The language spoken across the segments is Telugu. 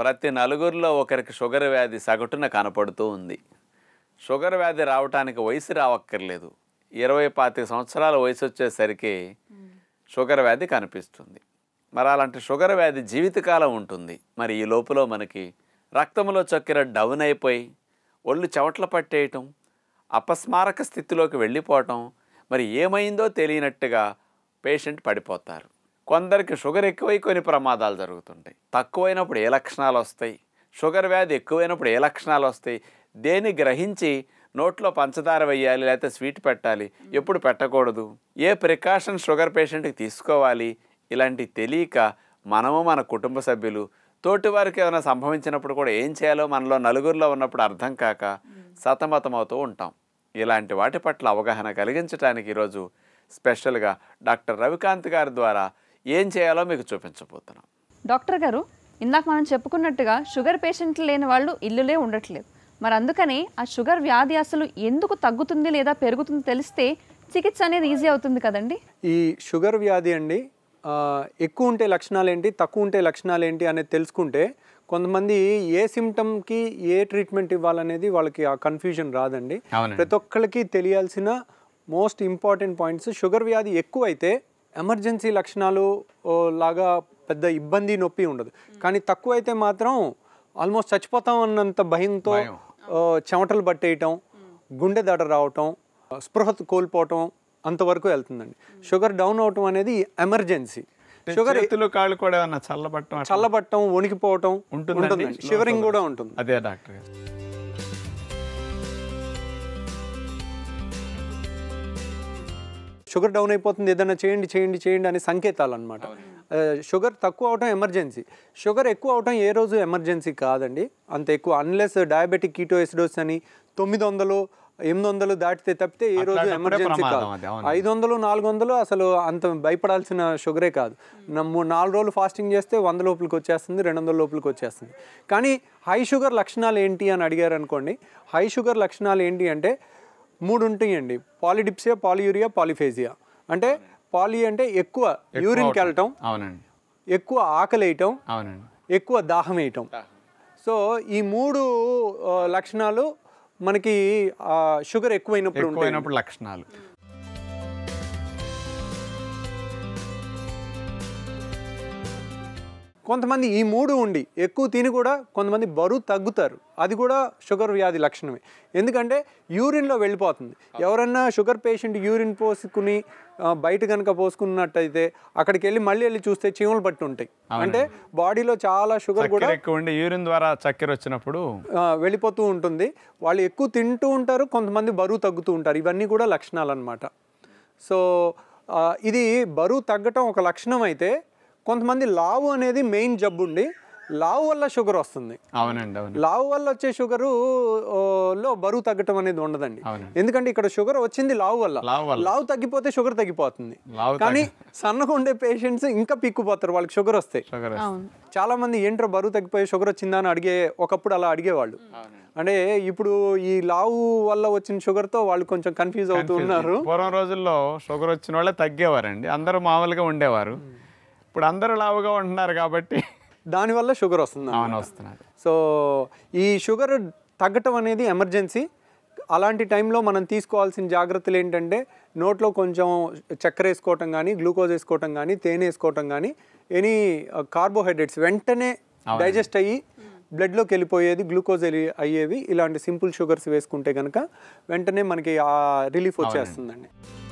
ప్రతి నలుగురిలో ఒకరికి షుగర్ వ్యాధి సగటున కనపడుతూ ఉంది షుగర్ వ్యాధి రావటానికి వయసు రావక్కర్లేదు ఇరవై పాతిక సంవత్సరాల వయసు వచ్చేసరికి షుగర్ వ్యాధి కనిపిస్తుంది మరి అలాంటి షుగర్ వ్యాధి జీవితకాలం ఉంటుంది మరి ఈ లోపల మనకి రక్తంలో చక్కెర డౌన్ అయిపోయి ఒళ్ళు చెవట్ల పట్టేయటం అపస్మారక స్థితిలోకి వెళ్ళిపోవటం మరి ఏమైందో తెలియనట్టుగా పేషెంట్ పడిపోతారు కొందరికి షుగర్ ఎక్కువై కొన్ని ప్రమాదాలు జరుగుతుంటాయి తక్కువైనప్పుడు ఏ లక్షణాలు వస్తాయి షుగర్ వ్యాధి ఎక్కువైనప్పుడు ఏ లక్షణాలు వస్తాయి దేన్ని గ్రహించి నోట్లో పంచదార వేయాలి లేకపోతే స్వీట్ పెట్టాలి ఎప్పుడు పెట్టకూడదు ఏ ప్రికాషన్ షుగర్ పేషెంట్కి తీసుకోవాలి ఇలాంటి తెలియక మనము మన కుటుంబ సభ్యులు తోటి వారికి ఏమైనా సంభవించినప్పుడు కూడా ఏం చేయాలో మనలో నలుగురిలో ఉన్నప్పుడు అర్థం కాక సతమతమవుతూ ఉంటాం ఇలాంటి వాటి పట్ల అవగాహన కలిగించడానికి ఈరోజు స్పెషల్గా డాక్టర్ రవికాంత్ గారి ద్వారా ఏం చేయాలో మీకు చూపించబోతున్నాం డాక్టర్ గారు ఇందాక మనం చెప్పుకున్నట్టుగా షుగర్ పేషెంట్లు లేని వాళ్ళు ఇల్లులే ఉండట్లేదు మరి అందుకని ఆ షుగర్ వ్యాధి అసలు ఎందుకు తగ్గుతుంది లేదా పెరుగుతుంది తెలిస్తే చికిత్స అనేది ఈజీ అవుతుంది కదండి ఈ షుగర్ వ్యాధి అండి ఆ, ఎక్కువ ఉంటే లక్షణాలు ఏంటి తక్కువ ఉంటే లక్షణాలు ఏంటి అనేది తెలుసుకుంటే కొంతమంది ఏ సిమ్టమ్కి ఏ ట్రీట్మెంట్ ఇవ్వాలనేది వాళ్ళకి ఆ కన్ఫ్యూజన్ రాదండి అవునండి. ప్రతి ఒక్కరికి తెలియాల్సిన మోస్ట్ ఇంపార్టెంట్ పాయింట్స్ షుగర్ వ్యాధి ఎక్కువ అయితే ఎమర్జెన్సీ లక్షణాలు ఓ, లాగా పెద్ద ఇబ్బంది నొప్పి ఉండదు కానీ తక్కువ అయితే మాత్రం ఆల్మోస్ట్ చచ్చిపోతాం అన్నంత భయంతో ఓ, చెమటలు పట్టేయటం గుండె దడ రావటం స్పృహ కోల్పోవటం అంతవరకు వెళ్తుందండి షుగర్ డౌన్ అవటం అనేది ఎమర్జెన్సీ షుగర్ చేతులు కాళ్ళు కూడా ఏమన్నా చల్లబట్టం అట్లా చల్లబట్టం వణికిపోవటం ఉంటుందండి? ఉంటుందండి షివరింగ్ కూడా ఉంటుంది అదే డాక్టర్ గారు షుగర్ డౌన్ అయిపోతుంది ఏదైనా చేయండి చేయండి చేయండి అనే సంకేతాలు అనమాట షుగర్ తక్కువ అవటం ఎమర్జెన్సీ షుగర్ ఎక్కువ అవటం ఏ రోజు ఎమర్జెన్సీ కాదండి అంత ఎక్కువ అన్లెస్ డయాబెటిక్ కీటోఎసిడోస్ అని తొమ్మిది వందలు ఎనిమిది వందలు దాటితే తప్పితే ఏ రోజు అట్లాంటప్పుడే ఎమర్జెన్సీ కాదు ప్రమాదం అది, అవును. ఐదు వందలు నాలుగు వందలు అసలు అంత భయపడాల్సిన షుగరే కాదు నమ్ము నాలుగు రోజులు ఫాస్టింగ్ చేస్తే వంద లోపలికి వచ్చేస్తుంది రెండు వందల లోపలికి వచ్చేస్తుంది కానీ హై షుగర్ లక్షణాలు ఏంటి అని అడిగారు అనుకోండి హై షుగర్ లక్షణాలు ఏంటి అంటే మూడు ఉంటాయండి పాలిడిప్సియా పాలియూరియా పాలిఫేజియా అంటే పాలి అంటే ఎక్కువ యూరిన్కి వెళ్ళటం అవునండి ఎక్కువ ఆకలి వేయటం అవునండి ఎక్కువ దాహం వేయటం సో ఈ మూడు ఆ, లక్షణాలు మనకి ఆ, షుగర్ ఎక్కువైనప్పుడు ఉంటాయి ఎక్కువైనప్పుడు లక్షణాలు కొంతమంది ఈ మూడు ఉండి ఎక్కువ తిని కూడా కొంతమంది బరువు తగ్గుతారు అది కూడా షుగర్ వ్యాధి లక్షణమే ఎందుకంటే యూరిన్లో వెళ్ళిపోతుంది ఎవరన్నా షుగర్ పేషెంట్ యూరిన్ పోసుకుని ఆ, బయట కనుక పోసుకున్నట్టయితే అక్కడికి వెళ్ళి మళ్ళీ వెళ్ళి చూస్తే చీమలు పట్టి ఉంటాయి అంటే బాడీలో చాలా షుగర్ కూడా చక్కెర ఎక్కువ ఉండి యూరిన్ ద్వారా చక్కెర వచ్చినప్పుడు ఆ, వెళ్ళిపోతూ ఉంటుంది వాళ్ళు ఎక్కువ తింటూ ఉంటారు కొంతమంది బరువు తగ్గుతూ ఉంటారు ఇవన్నీ కూడా లక్షణాలు అనమాట సో ఆ, ఇది బరువు తగ్గటం ఒక లక్షణం అయితే కొంతమంది లావు అనేది మెయిన్ జబ్బు ఉండి లావు వల్ల షుగర్ వస్తుంది అవునండి అవును లావు వల్ల వచ్చే షుగరు ఆ, లో బరువు తగ్గటం అనేది ఉండదండి అవునండి. ఎందుకంటే ఇక్కడ షుగర్ వచ్చింది లావు వల్ల లావు వల్ల. లావు తగ్గిపోతే షుగర్ తగ్గిపోతుంది లావు కానీ సన్నగా ఉండే పేషెంట్స్ ఇంకా పిక్కుపోతారు వాళ్ళకి షుగర్ వస్తే షుగర్ అవును చాలా మంది ఏంట్రో బరువు తగ్గిపోయి షుగర్ వచ్చిందా అని అడిగే ఒకప్పుడు అలా అడిగేవాళ్ళు అంటే ఇప్పుడు ఈ లావు వల్ల వచ్చిన షుగర్తో వాళ్ళు కొంచెం కన్ఫ్యూజ్ అవుతూ ఉన్నారు పూర్వం రోజుల్లో షుగర్ వచ్చిన వాళ్ళే తగ్గేవారండి అందరూ మామూలుగా ఉండేవారు ఇప్పుడు అందరూ లావుగా ఉంటున్నారు కాబట్టి దానివల్ల షుగర్ వస్తుంది అవును వస్తున్నారు సో ఈ షుగర్ తగ్గటం అనేది ఎమర్జెన్సీ అలాంటి టైంలో మనం తీసుకోవాల్సిన జాగ్రత్తలు ఏంటంటే నోట్లో కొంచెం చక్కెర వేసుకోవటం కానీ గ్లూకోజ్ వేసుకోవటం కానీ తేనె వేసుకోవటం కానీ ఎనీ కార్బోహైడ్రేట్స్ వెంటనే డైజెస్ట్ అయ్యి బ్లడ్లోకి వెళ్ళిపోయేది గ్లూకోజ్ వెళ్ళి- అయ్యేవి ఇలాంటి సింపుల్ షుగర్స్ వేసుకుంటే కనుక వెంటనే మనకి ఆ రిలీఫ్ వచ్చేస్తుందండి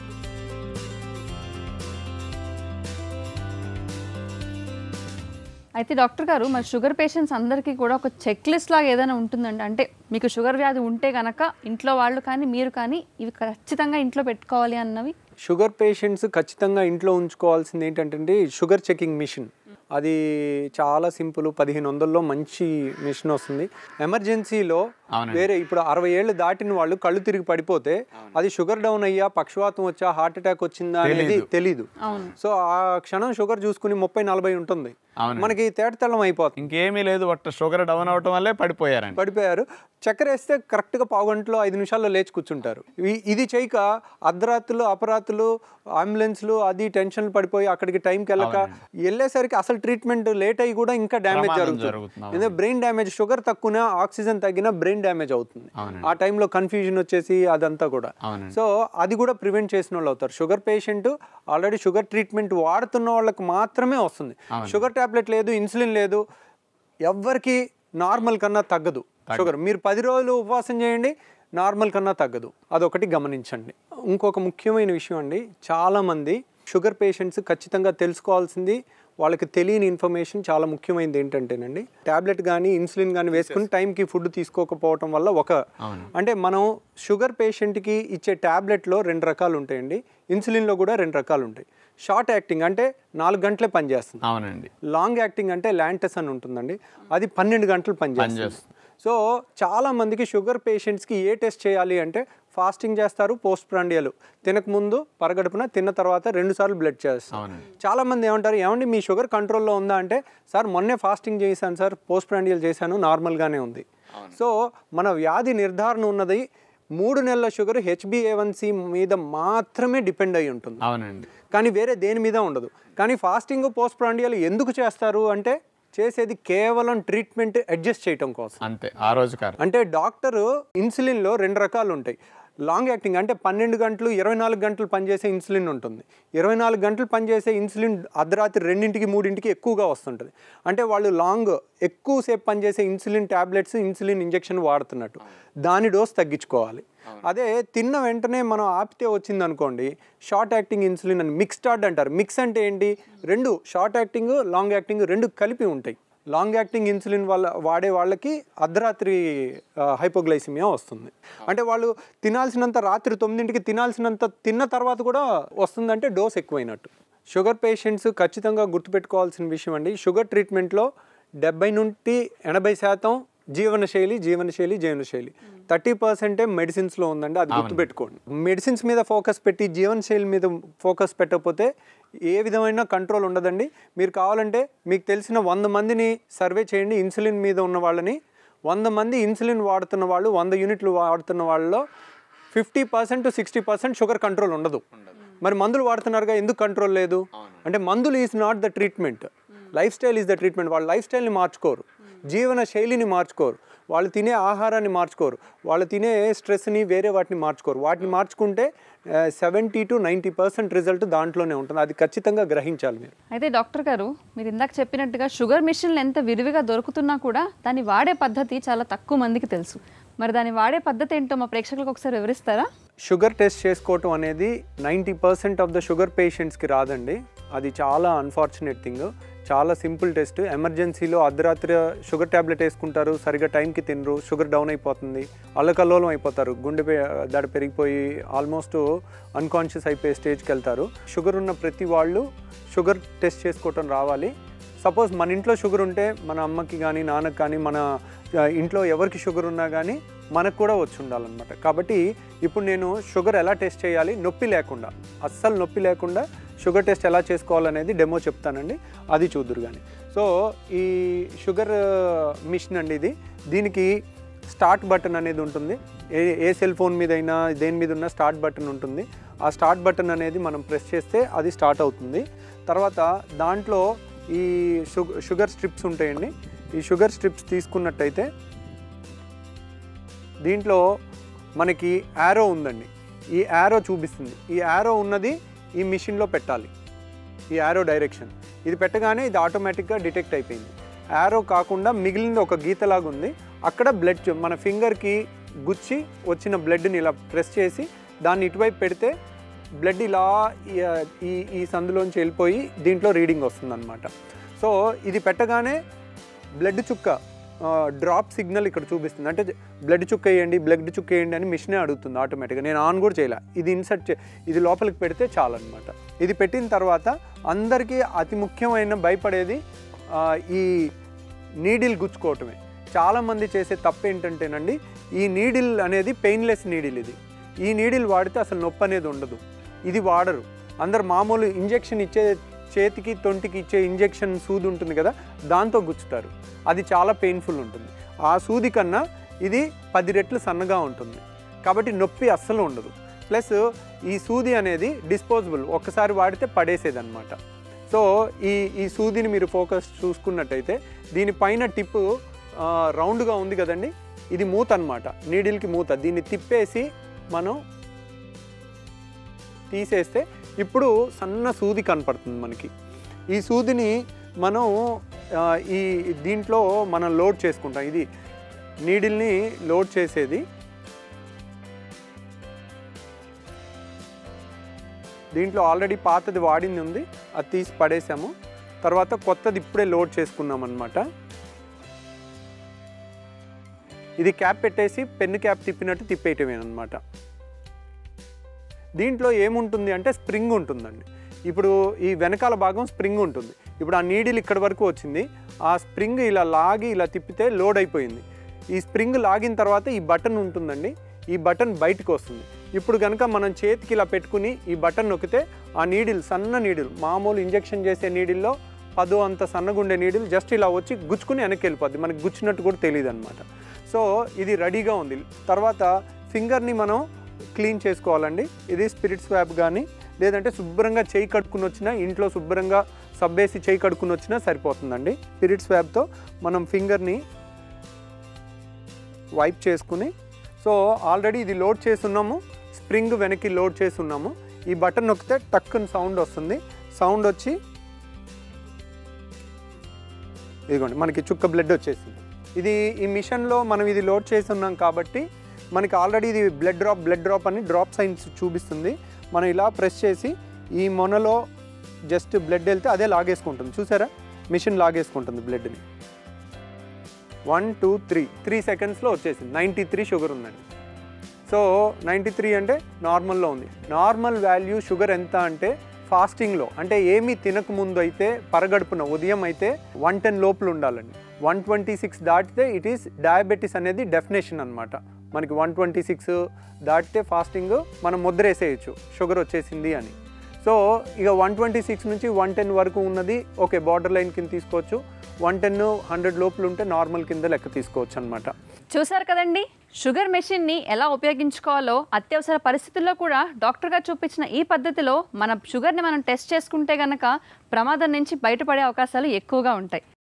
అయితే డాక్టర్ గారు మరి షుగర్ పేషెంట్స్ అందరికీ కూడా ఒక చెక్ లిస్ట్ లాగా ఏదైనా ఉంటుందండి అంటే మీకు షుగర్ వ్యాధి ఉంటే గనక ఇంట్లో వాళ్ళు కానీ మీరు కానీ ఇవి ఖచ్చితంగా ఇంట్లో పెట్టుకోవాలి అన్నవి షుగర్ పేషెంట్స్ ఖచ్చితంగా ఇంట్లో ఉంచుకోవాల్సింది ఏంటంటే షుగర్ చెకింగ్ మిషన్ అది చాలా సింపుల్ పదిహేను వందల్లో మంచి మిషన్ వస్తుంది ఎమర్జెన్సీలో అవునండి. వేరే ఇప్పుడు అరవై ఏళ్ళు దాటిన వాళ్ళు కళ్ళు తిరిగి పడిపోతే అది షుగర్ డౌన్ అయ్యా పక్షవాతం వచ్చా హార్ట్ అటాక్ వచ్చిందా అనేది తెలీదు అవును సో ఆ క్షణం షుగర్ చూసుకుని ముప్పై నలభై ఉంటుంది అవునండి. మనకి తేటతెల్లం అయిపోతుంది ఇంకేమీ లేదు ఒట్ట షుగర్ డౌన్ అవటం వల్లే పడిపోయారండి పడిపోయారు చక్కెర వేస్తే కరెక్ట్గా పావు గంటలో ఐదు నిమిషాల్లో లేచి కూర్చుంటారు ఇ- ఇది చేయక అర్ధరాత్రులు అపరాత్రులు అంబులెన్స్లు అది టెన్షన్లు పడిపోయి అక్కడికి టైంకి వెళ్ళక వెళ్ళేసరికి అసలు ట్రీట్మెంట్ లేట్ అయ్యి కూడా ఇంకా డ్యామేజ్ ప్రమాదం జరుగుతుంది జరుగుతుంది, ఎందుకంటే బ్రెయిన్ డ్యామేజ్ షుగర్ తక్కువ ఆక్సిజన్ తగ్గినా బ్రెయిన్ డ్యామేజ్ అవుతుంది అవునండి. ఆ టైంలో కన్ఫ్యూజన్ వచ్చేసి అదంతా కూడా అవునండి. సో అది కూడా ప్రివెంట్ చేసిన వాళ్ళు అవుతారు sugar patient already sugar treatment వాడుతున్న వాళ్ళకి మాత్రమే వస్తుంది షుగర్ టాబ్లెట్ లేదు ఇన్సులిన్ లేదు ఎవ్వరికి నార్మల్ కన్నా తగ్గదు షుగర్ మీరు పది రోజులు ఉపవాసం చేయండి నార్మల్ కన్నా తగ్గదు అదొకటి గమనించండి ఇంకొక ముఖ్యమైన విషయం అండి చాలామంది షుగర్ పేషెంట్స్ ఖచ్చితంగా తెలుసుకోవాల్సింది వాళ్ళకి తెలియని ఇన్ఫర్మేషన్ చాలా ముఖ్యమైనది ఏంటంటేనండి ట్యాబ్లెట్ కానీ ఇన్సులిన్ కానీ వేసుకుని టైంకి ఫుడ్ తీసుకోకపోవటం వల్ల ఒక అంటే మనం షుగర్ పేషెంట్కి ఇచ్చే ట్యాబ్లెట్లో రెండు రకాలు ఉంటాయండి ఇన్సులిన్లో కూడా రెండు రకాలు ఉంటాయి షార్ట్ యాక్టింగ్ అంటే నాలుగు గంటలే పనిచేస్తుంది అవునండి లాంగ్ యాక్టింగ్ అంటే ల్యాంటస్ అని ఉంటుందండి అది పన్నెండు గంటలు పనిచేస్తుంది పనిచేస్తుంది. సో చాలా మందికి షుగర్ పేషెంట్స్కి ఏ టెస్ట్ చేయాలి అంటే ఫాస్టింగ్ చేస్తారు పోస్ట్ ప్రాండియలు తినక ముందు పరగడుపున తిన్న తర్వాత రెండు సార్లు బ్లడ్ చేస్తారు అవునండి చాలా మంది ఏమంటారు ఏమండి మీ షుగర్ కంట్రోల్లో ఉందా అంటే సార్ మొన్నే ఫాస్టింగ్ చేశాను సార్ పోస్ట్ ప్రాండియల్ చేశాను నార్మల్గానే ఉంది సో మన వ్యాధి నిర్ధారణ ఉన్నది మూడు నెలల షుగర్ హెచ్బిఏవన్సి మీద మాత్రమే డిపెండ్ అయి ఉంటుంది అవునండి కానీ వేరే దేని మీద ఉండదు కానీ ఫాస్టింగ్ పోస్ట్ ప్రాండియల్ ఎందుకు చేస్తారు అంటే చేసేది కేవలం ట్రీట్మెంట్ అడ్జస్ట్ చేయటం కోసం అంతే ఆ రోజు కారు అంటే డాక్టరు ఇన్సులిన్లో రెండు రకాలు ఉంటాయి లాంగ్ యాక్టింగ్ అంటే పన్నెండు గంటలు ఇరవై నాలుగు గంటలు పనిచేసే ఇన్సులిన్ ఉంటుంది ఇరవై నాలుగు గంటలు పనిచేసే ఇన్సులిన్ అర్ధరాత్రి రెండింటికి మూడింటికి ఎక్కువగా వస్తుంటుంది అంటే వాళ్ళు లాంగ్ ఎక్కువసేపు పనిచేసే ఇన్సులిన్ ట్యాబ్లెట్స్ ఇన్సులిన్ ఇంజెక్షన్ వాడుతున్నట్టు దాని డోస్ తగ్గించుకోవాలి అదే తిన్న వెంటనే మనం ఆపితే వచ్చింది అనుకోండి షార్ట్ యాక్టింగ్ ఇన్సులిన్ అని మిక్స్టార్డ్ అంటారు మిక్స్ అంటే ఏంటి రెండు షార్ట్ యాక్టింగ్ లాంగ్ యాక్టింగ్ రెండు కలిపి ఉంటాయి లాంగ్ యాక్టింగ్ ఇన్సులిన్ వాళ్ళ వాడే వాళ్ళకి అర్ధరాత్రి హైపోగ్లైసిమియా వస్తుంది అంటే వాళ్ళు తినాల్సినంత రాత్రి తొమ్మిదింటికి తినాల్సినంత తిన్న తర్వాత కూడా వస్తుందంటే డోస్ ఎక్కువైనట్టు షుగర్ పేషెంట్స్ ఖచ్చితంగా గుర్తుపెట్టుకోవాల్సిన విషయం అండి షుగర్ ట్రీట్మెంట్లో డెబ్బై నుండి ఎనభై శాతం జీవనశైలి జీవనశైలి జీవనశైలి థర్టీ పర్సెంటే మెడిసిన్స్లో ఉందండి అది గుర్తుపెట్టుకోండి మెడిసిన్స్ మీద ఫోకస్ పెట్టి జీవనశైలి మీద ఫోకస్ పెట్టకపోతే ఏ విధమైన కంట్రోల్ ఉండదండి మీరు కావాలంటే మీకు తెలిసిన వంద మందిని సర్వే చేయండి ఇన్సులిన్ మీద ఉన్న వాళ్ళని వంద మంది ఇన్సులిన్ వాడుతున్న వాళ్ళు వంద యూనిట్లు వాడుతున్న వాళ్ళలో fifty percent to sixty percent sugar control ఉండదు మరి మందులు వాడుతున్నారుగా ఎందుకు కంట్రోల్ లేదు అంటే మందులు is not the treatment lifestyle is the treatment వాళ్ళ లైఫ్ స్టైల్ని మార్చుకోరు జీవన శైలిని మార్చుకోరు వాళ్ళు తినే ఆహారాన్ని మార్చుకోరు వాళ్ళు తినే స్ట్రెస్ని వేరే వాటిని మార్చుకోరు వాటిని మార్చుకుంటే seventy to ninety percent result దాంట్లోనే ఉంటుంది అది ఖచ్చితంగా గ్రహించాలి మీరు అయితే డాక్టర్ గారు మీరు ఇందాక చెప్పినట్టుగా షుగర్ మిషన్లు ఎంత విరివిగా దొరుకుతున్నా కూడా దాన్ని వాడే పద్ధతి చాలా తక్కువ మందికి తెలుసు మరి దాన్ని వాడే పద్ధతి ఏంటో మా ప్రేక్షకులకు ఒకసారి వివరిస్తారా షుగర్ టెస్ట్ చేసుకోవటం అనేది ninety percent of the sugar పేషెంట్స్కి రాదండి అది చాలా అన్ఫార్చునేట్ థింగ్ చాలా సింపుల్ టెస్ట్ ఎమర్జెన్సీలో అర్ధరాత్రి షుగర్ ట్యాబ్లెట్ వేసుకుంటారు సరిగ్గా టైంకి తినరు షుగర్ డౌన్ అయిపోతుంది అల్లకల్లోలం అయిపోతారు గుండె పె- దడ పెరిగిపోయి ఆల్మోస్ట్ అన్కాన్షియస్ అయిపోయే స్టేజ్కి వెళ్తారు షుగర్ ఉన్న ప్రతి వాళ్ళు షుగర్ టెస్ట్ చేసుకోవటం రావాలి సపోజ్ మన ఇంట్లో షుగర్ ఉంటే మన అమ్మకి కానీ నాన్నకి కానీ మన ఆ, ఇంట్లో ఎవరికి షుగర్ ఉన్నా కానీ మనకు కూడా వచ్చి ఉండాలన్నమాట కాబట్టి ఇప్పుడు నేను షుగర్ ఎలా టెస్ట్ చేయాలి నొప్పి లేకుండా అస్సలు నొప్పి లేకుండా షుగర్ టెస్ట్ ఎలా చేసుకోవాలనేది డెమో చెప్తానండి అది చూద్దురు కానీ సో ఈ షుగర్ మిషన్ అండి ఇది దీనికి స్టార్ట్ బటన్ అనేది ఉంటుంది ఏ ఏ సెల్ ఫోన్ మీద అయినా దేని మీద ఉన్న స్టార్ట్ బటన్ ఉంటుంది ఆ స్టార్ట్ బటన్ అనేది మనం ప్రెస్ చేస్తే అది స్టార్ట్ అవుతుంది తర్వాత దాంట్లో ఈ షుగ షుగర్ స్ట్రిప్స్ ఉంటాయండి ఈ షుగర్ స్ట్రిప్స్ తీసుకున్నట్టయితే దీంట్లో మనకి యారో ఉందండి ఈ యారో చూపిస్తుంది ఈ యారో ఉన్నది ఈ మిషన్లో పెట్టాలి ఈ యారో డైరెక్షన్ ఇది పెట్టగానే ఇది ఆటోమేటిక్గా డిటెక్ట్ అయిపోయింది యారో కాకుండా మిగిలింది ఒక గీతలాగా ఉంది అక్కడ బ్లడ్ చూ- మన ఫింగర్కి గుచ్చి వచ్చిన బ్లడ్ని ఇలా ప్రెస్ చేసి దాన్ని ఇటువైపు పెడితే బ్లడ్ ఇలా ఈ- ఈ ఈ సందులోంచి వెళ్ళిపోయి దీంట్లో రీడింగ్ వస్తుందన్నమాట సో ఇది పెట్టగానే బ్లడ్ చుక్క డ్రాప్ సిగ్నల్ ఇక్కడ చూపిస్తుంది అంటే బ్లడ్ చుక్క వేయండి బ్లడ్ చుక్క వేయండి అని మిషనే అడుగుతుంది ఆటోమేటిక్గా నేను ఆన్ కూడా చేయలే ఇది ఇన్సర్ట్ చే ఇది లోపలికి పెడితే చాలన్నమాట ఇది పెట్టిన తర్వాత అందరికీ అతి ముఖ్యమైన భయపడేది ఆ, ఈ నీడిల్ గుచ్చుకోవటమే చాలామంది చేసే తప్పు ఏంటంటేనండి ఈ నీడిల్ అనేది పెయిన్లెస్ నీడిల్ ఇది ఈ నీడిల్ వాడితే అసలు నొప్పి అనేది ఉండదు ఇది వాడరు అందరు మామూలు ఇంజెక్షన్ ఇచ్చే చేతికి తొంటికి ఇచ్చే ఇంజెక్షన్ సూది ఉంటుంది కదా దాంతో గుచ్చుతారు అది చాలా పెయిన్ఫుల్ ఉంటుంది ఆ సూది కన్నా ఇది పది రెట్లు సన్నగా ఉంటుంది కాబట్టి నొప్పి అస్సలు ఉండదు ప్లస్ ఈ సూది అనేది డిస్పోజబుల్ ఒక్కసారి వాడితే పడేసేదన్నమాట సో ఈ ఈ సూదిని మీరు ఫోకస్ చూసుకున్నట్టయితే దీనిపైన టిప్ రౌండ్గా ఉంది కదండి ఇది మూత అనమాట నీడిల్కి మూత దీన్ని తిప్పేసి మనం తీసేస్తే ఇప్పుడు సన్న సూది కనపడుతుంది మనకి ఈ సూదిని మనం ఆ, ఈ దీంట్లో మనం లోడ్ చేసుకుంటాం ఇది నీడిల్ని లోడ్ చేసేది దీంట్లో ఆల్రెడీ పాతది వాడింది ఉంది అది తీసి పడేసాము తర్వాత కొత్తది ఇప్పుడే లోడ్ చేసుకున్నాం అనమాట ఇది క్యాప్ పెట్టేసి పెన్ను క్యాప్ తిప్పినట్టు తిప్పేయటమే అనమాట దీంట్లో ఏముంటుంది అంటే స్ప్రింగ్ ఉంటుందండి ఇప్పుడు ఈ వెనకాల భాగం స్ప్రింగ్ ఉంటుంది ఇప్పుడు ఆ నీడిల్ ఇక్కడ వరకు వచ్చింది ఆ స్ప్రింగ్ ఇలా లాగి ఇలా తిప్పితే లోడ్ అయిపోయింది ఈ స్ప్రింగ్ లాగిన తర్వాత ఈ బటన్ ఉంటుందండి ఈ బటన్ బయటకు వస్తుంది ఇప్పుడు కనుక మనం చేతికి ఇలా పెట్టుకుని ఈ బటన్ నొక్కితే ఆ నీడిల్ సన్న నీడిల్ మామూలు ఇంజెక్షన్ చేసే నీడిల్లో పదో అంత సన్నగుండే నీడిల్ జస్ట్ ఇలా వచ్చి గుచ్చుకుని వెనక్కి వెళ్ళిపోద్ది మనకి గుచ్చినట్టు కూడా తెలియదు అనమాట సో ఇది రెడీగా ఉంది తర్వాత ఫింగర్ని మనం క్లీన్ చేసుకోవాలండి ఇది స్పిరిట్ స్వాబ్ కానీ లేదంటే శుభ్రంగా చేయి కడుక్కుని వచ్చినా ఇంట్లో శుభ్రంగా సబ్బేసి చేయి కడుక్కుని వచ్చినా సరిపోతుందండి స్పిరిట్ స్వాబ్తో మనం ఫింగర్ని వైప్ చేసుకుని సో ఆల్రెడీ ఇది లోడ్ చేస్తున్నాము స్ప్రింగ్ వెనక్కి లోడ్ చేస్తున్నాము ఈ బటన్ నొక్కితే టక్కుని సౌండ్ వస్తుంది సౌండ్ వచ్చి ఇదిగోండి మనకి చుక్క బ్లడ్ వచ్చేసింది ఇది ఈ మిషన్లో మనం ఇది లోడ్ చేసి ఉన్నాం కాబట్టి మనకి ఆల్రెడీ ఇది బ్లడ్ డ్రాప్ బ్లడ్ డ్రాప్ అని డ్రాప్ సైన్స్ చూపిస్తుంది మనం ఇలా ప్రెస్ చేసి ఈ మొనలో జస్ట్ బ్లడ్ వెళ్తే అదే లాగేసుకుంటుంది చూసారా మిషన్ లాగేసుకుంటుంది బ్లడ్ని వన్ టూ త్రీ త్రీ సెకండ్స్లో వచ్చేసింది నైంటీ త్రీ షుగర్ ఉందండి సో నైంటీ త్రీ అంటే నార్మల్లో ఉంది నార్మల్ వాల్యూ షుగర్ ఎంత అంటే ఫాస్టింగ్లో అంటే ఏమీ తినక ముందు అయితే పరగడుపున ఉదయం అయితే వన్ టెన్ లోపల ఉండాలండి వన్ ట్వంటీ సిక్స్ దాటితే ఇట్ ఈస్ డయాబెటీస్ అనేది డెఫినేషన్ అనమాట మనకి వన్ ట్వంటీ సిక్స్ దాటితే ఫాస్టింగ్ మనం ముద్రేసేయచ్చు షుగర్ వచ్చేసింది అని సో ఇక వన్ ట్వంటీ సిక్స్ నుంచి వన్ టెన్ వరకు ఉన్నది ఓకే బార్డర్ లైన్ కింద తీసుకోవచ్చు వన్ టెన్ హండ్రెడ్ లోపల ఉంటే నార్మల్ కింద లెక్క తీసుకోవచ్చు అనమాట చూసారు కదండి షుగర్ మెషిన్ని ఎలా ఉపయోగించుకోవాలో అత్యవసర పరిస్థితుల్లో కూడా డాక్టర్ గారు చూపించిన ఈ పద్ధతిలో మన షుగర్ని మనం టెస్ట్ చేసుకుంటే గనక ప్రమాదం నుంచి బయటపడే అవకాశాలు ఎక్కువగా ఉంటాయి